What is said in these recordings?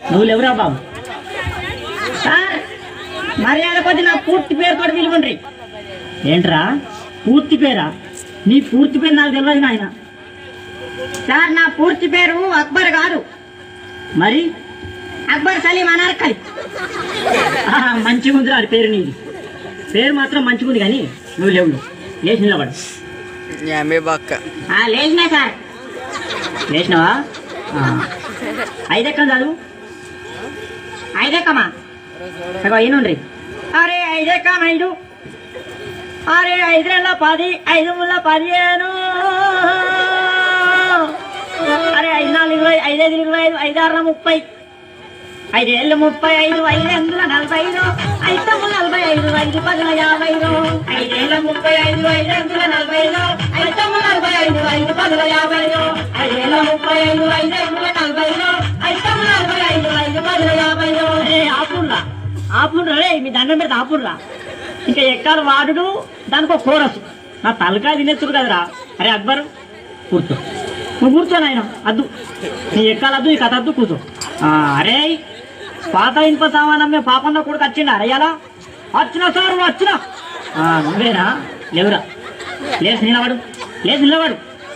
నువ్వు లేవురా బాబు సార్ మర్యాద కొద్ది నా పూర్తి పేరు కూడా పిలువండ్రి ఏంట్రా పూర్తి పేరా నీ పూర్తి పేరు నాకు తెలియదు నాయన సార్ నా పూర్తి పేరు అక్బర్ కాదు మరి అక్బర్ సలీం అనార్కలి ఆహా, మంచిగా ఉంది అది పేరు నీది పేరు మాత్రం మంచిగా ఉంది కానీ నువ్వు లేవు లేచి నిలబడు యామే బాక్క ఆ, లేచినా సార్ లేచినావా ఆ. ఐదెక్కం చదువు ఐదెక్కమా అగో ఈనుండ్రి అరే ఐదెక్కం ఐదు అరే ఐదు నెలల పది ఐదు ముళ్ళ పదిహేను అరే ఐదు నాలుగు ఇరవై ఐదు ఐదు ఇరవై ఐదు ఐదు ఆరు ముప్పై ఐదేళ్ళు ముప్పై ఐదు ఐదు ఎనిమిది నలభై ఐదు ఐదు తొమ్మిది నలభై ఐదు ఐదు పదుల యాభై ఐదేళ్ళ ముప్పై ఐదు ఐదు ఎనిమిది నలభై ఐదు ఐదు తొమ్మిది నలభై ఐదు ఐదు పదుల యాభై ఐదేళ్ళ ముప్పై ఐదు ఐదు ఎనిమిది నలభై ఐదు ఐదు తొమ్మిది నలభై ఐదు ఐదు పదుల యాభై ఆపుర్రా ఆపుర్రా రే మీ దండం పెడితే ఆపుర్రా ఇంకా ఎక్కాలి వాడుడు దానికి ఒక కోరసు నా తలకాయ తినేస్తుడు కదరా అరే అక్బర్ కూర్చో నువ్వు కూర్చో నాయన అద్దు నీ ఎక్కాలద్దు ఈ కథ అద్దు కూర్చో ఆ, అరే పాత ఇనుప సామానమ్మే పాపన్న కొడుకు వచ్చిండా అయ్యాలా వచ్చిన సార్ వచ్చిన ఆ, నువ్వేనా లేవురా లేచి నిలబడు లేచి నిలబడు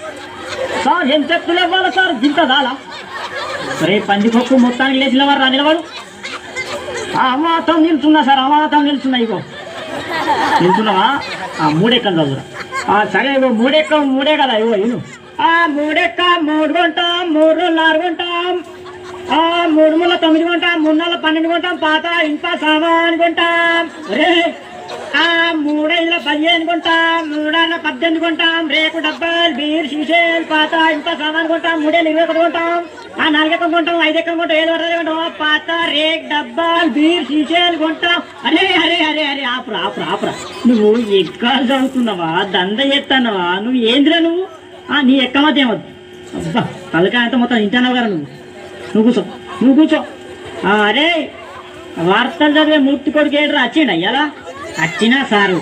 సార్ ఏం చెప్పులు ఇవ్వాలి సార్ జింత దాలా రే పందికొక్కు మొత్తానికి లేచి నిలబడు రా నిలబడు ఆ, అమాతం నిల్చున్నా సార్ అమాతం నిల్చున్నా ఇగో నిల్చున్నావా ఆ మూడెక్కలు చదువురా ఆ, సరే ఇగో మూడెక్క మూడే కదా ఇగో ఇను ఆ మూడెక్క మూడు కొంటాం మూడు రోజులు ఆరు కొంటాం ఆ మూడు ముళ్ళ తొమ్మిది కొంటాం మూడు నెలల పన్నెండు కొంటాం పాత ఇంకా సామాన్ కొంటాం రే ఆ మూడైదుల పదిహేను కొంటాం మూడన్న పద్దెనిమిది కొంటాం రేకు డబ్బాలు బీర్ సీసేల్ పాత ఇంకా సామాన్ కొంటాం మూడేళ్ళు ఇరవై ఒకటి కొంటాం ఆ నాలుగెక్కం కొంటాం ఐదెక్కం కొంటాం ఏడు వరకు కొంటాం ఆ పాత రేక్ డబ్బాలు బీర్ సీసేలు కొంటాం అరే అరే అరే అరే ఆపురా ఆపురా ఆపురా నువ్వు ఎక్కాలు చదువుతున్నావా దంద చేస్తానవా నువ్వు ఏందిరా నువ్వు ఆ నీ ఎక్కమతి ఏమొద్దు అబ్బా తలకాయ అంతా మొత్తం ఇంటానవు కదా నువ్వు నువ్వు కూర్చో నువ్వు కూర్చో ఆ, అరే వార్తలు చదివే మూర్తి కొడుకు ఏడ్రా వచ్చిండ అయ్యాలా వచ్చినా సారు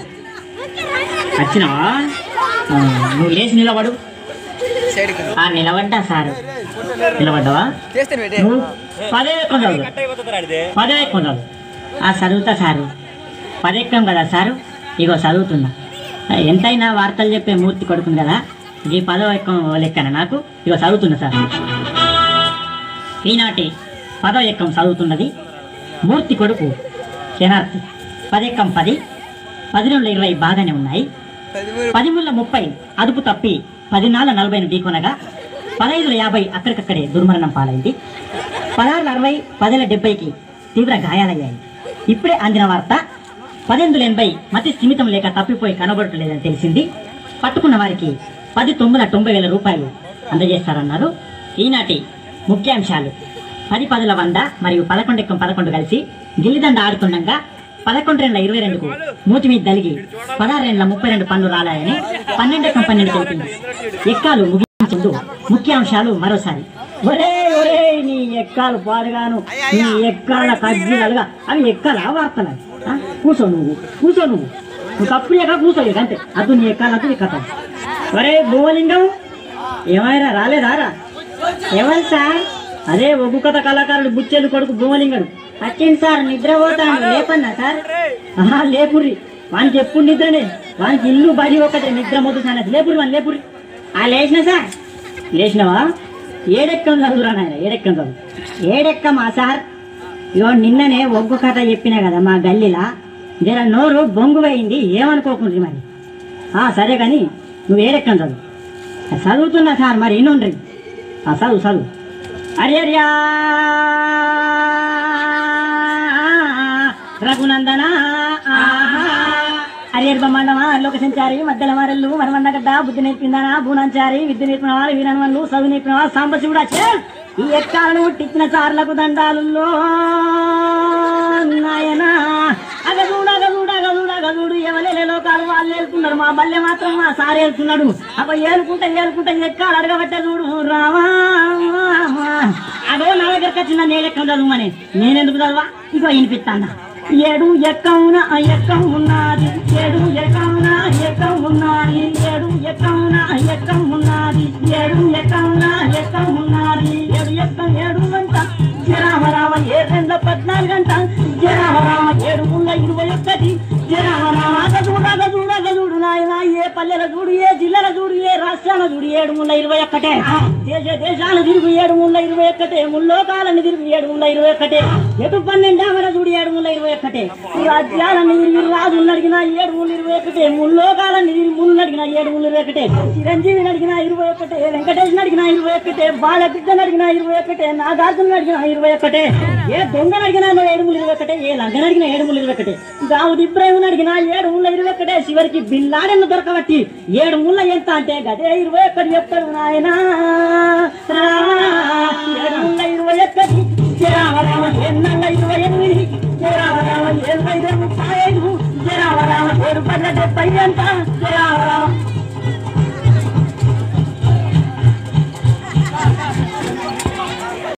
వచ్చినావా ఆ, నువ్వు లేచి నిలబడు సైడ్కి ఆ నిలబడ్డా సారు నిలబడ్డావా చేస్తాను బేటే నువ్వు పదే ఎక్కువ చదువు పదే ఎక్కువ చదువు ఆ చదువుతా సారు పదెక్కం కదా సారు ఇగో చదువుతున్నా ఆ, ఎంతైనా వార్తలు చెప్పే మూర్తి కొడుకుంది కదా ఈ పదవ ఎక్కం లెక్కన నాకు ఇగో చదువుతున్నా సార్ ఈనాటి పదవ ఎక్కం చదువుతున్నది మూర్తి కొడుకు శనార్థి పదెక్కం పది పది రెండు ఇరవై బాగానే ఉన్నాయి పదిమూడు పదిముళ్ళ ముప్పై అదుపు తప్పి పదినాళ్ళ నలభైను ఢీకొనగా పదహైదుల యాభై అక్కడికక్కడే దుర్మరణం పాలైంది పదహారుల అరవై పదిల డెబ్బైకి తీవ్ర గాయాలయ్యాయి ఇప్పుడే అందిన వార్త పదెనిమిదిల ఎనభై మతి స్థిమితం లేక తప్పిపోయి కనబడటలేదని తెలిసింది పట్టుకున్న వారికి పది తొమ్మిది తొంభై వేల రూపాయలు అందజేస్తారన్నారు ఈనాటి ముఖ్యాంశాలు పది పదుల వంద మరియు పదకొండెక్కం పదకొండు కలిసి గిల్లిదండ ఆడుతుండగా పదకొండు రెండ్ల ఇరవై రెండుకు మూతి మీద దలిగి పదహారు రెండ్ల ముప్పై రెండు పనులు రాలాయని పన్నెండెక్కం పన్నెండు తెలిపింది ఎక్కాలు ముగించుండు ముఖ్యాంశాలు మరోసారి ఒరే ఒరే నీ ఎక్కాలు పాడుగాను నీ ఎక్కాల కజ్జీలుగా అవి ఎక్కాల వార్తలు అవి. ఆ? కూర్చో నువ్వు కూర్చో నువ్వు నువ్వు తప్పుడు ఎక్కడ కూర్చో ఇక అంతే అదు నీ ఎక్కాలతో నీ కథ ఒరే భూమలింగం ఏమైనా రాలేదారా ఎవరు సార్ అదే ఒగ్గు కథ కళాకారుడు బుచ్చెలు కొడుకు భూమలింగడు వచ్చింది సార్ నిద్రపోతాను లేపన్నా సార్ ఆహా లేపుర్రి వానికి ఎప్పుడు నిద్రనే వానికి ఇల్లు బడి ఒకటే నిద్ర మొదలు సార్ లేపురి వాని లేపురి ఆ లేచిన సార్ లేచినవా ఏడెక్కం చదువురా నాయన ఏడెక్కం చదువు ఏడెక్కమా సార్ ఇగో నిన్ననే ఒగ్గు కథ చెప్పినా కదా మా గల్లీలా జర నోరు బొంగు పోయింది ఏమనుకోకుండ్రి మరి ఆ, సరే కానీ నువ్వు ఏడెక్కం చదువు ఆ, చదువుతున్నా సార్ మరి ఇన్నుండ్రి ఆ చదువు చదువు అర్యర్యా రఘునందన హరియర్ బ్రహ్మాండమా లోక సంచారి మధ్యల మారెల్లు మనమన్నగడ్డ బుద్ధి నేర్పిందానా భూనంచారి విద్య నేర్పిన వాళ్ళు వీరన్వన్లు చదువు నేర్పిన వాళ్ళు సాంబశివుడా చే ఈ ఎక్కాలను పుట్టించిన చార్లకు దండాలుల్లో నాయనా అగదూడు అగదూడు అగదూడు అగదూడు ఎవలేలే లోకాలు వాళ్ళు వెళ్తున్నారు మా బల్లె మాత్రం మా సార్ వెళ్తున్నాడు అబ్బ ఏలుకుంటా ఏలుకుంటా ఎక్కాలు అడగబట్టే చూడు రావా అదో నా దగ్గరకు వచ్చిన నేను ఎక్కడ చదువుమని నేనెందుకు చదవా ఇగో వినిపిస్తాను ఏడు ఎక్కవున ఎక్కం ఉన్నది ఏడు ఎక్కవున ఎక్కం ఉన్నది ఏడు ఎక్కవున ఎక్కం ఉన్నది ఏడు ఎక్కవున ఎక్కం ఉన్నది ఏడు ఎక్కం ఏడు అంట రామ రామ పైరంట జరామ రామ ఏడు ముళ్ళ ఇరవై ఒక్కటి జరామ రామ చూడ చూడ చూడు నాయన ఏ పల్లెల చూడు ఏ జిల్లాల చూడు ఏ రాష్ట్రాల చూడు ఏడు ముళ్ళ ఇరవై ఒక్కటే దేశ దేశాల తిరుగు ఏడు ముళ్ళ ఇరవై ఒక్కటే ముల్లోకాలను తిరుగు ఏడు ముళ్ళ ఇరవై ఒక్కటే ఎటు పన్నెండామల చూడు ఏడు ముళ్ళ ఇరవై ఒక్కటే రాజ్యాలను తిరిగి రాజులను అడిగిన ఏడు ముళ్ళు ఇరవై ఒకటే ముల్లోకాలను తిరిగి ముళ్ళు అడిగిన ఏడు ముళ్ళు ఇరవై ఒకటే చిరంజీవిని అడిగిన ఇరవై ఒకటే వెంకటేశ్వని అడిగిన ఇరవై ఒకటే బాలకృష్ణని అడిగిన ఇరవై ఒకటే నాగార్జున అడిగిన ఇరవై ఒకటే ఏ దొంగను అడిగినా ఏడు ముళ్ళు ఇరవై ఒకటే ఏ లంగని అడిగిన ఏడు ముళ్ళు ఇరవై ఒకటే దావుద్ ఇబ్రాహిం అడిగిన ఏడు ముళ్ళ ఇరవై ఒకటే చివరికి బిల్లాడెన్ను దొరకబట్టి ఏడు ముళ్ళ ఎంత అంటే గదే ఇరవై ఒకటి చెప్తాడు నాయన ఏడు ముళ్ళ ఇరవై ఒకటి రామ రామ ఎన్నల్ల ఇరవై ఎనిమిది రామ రామ ఎనభై ముప్పై ఐదు రామ రామ ఏడు పది డెబ్బై ఎంత రామ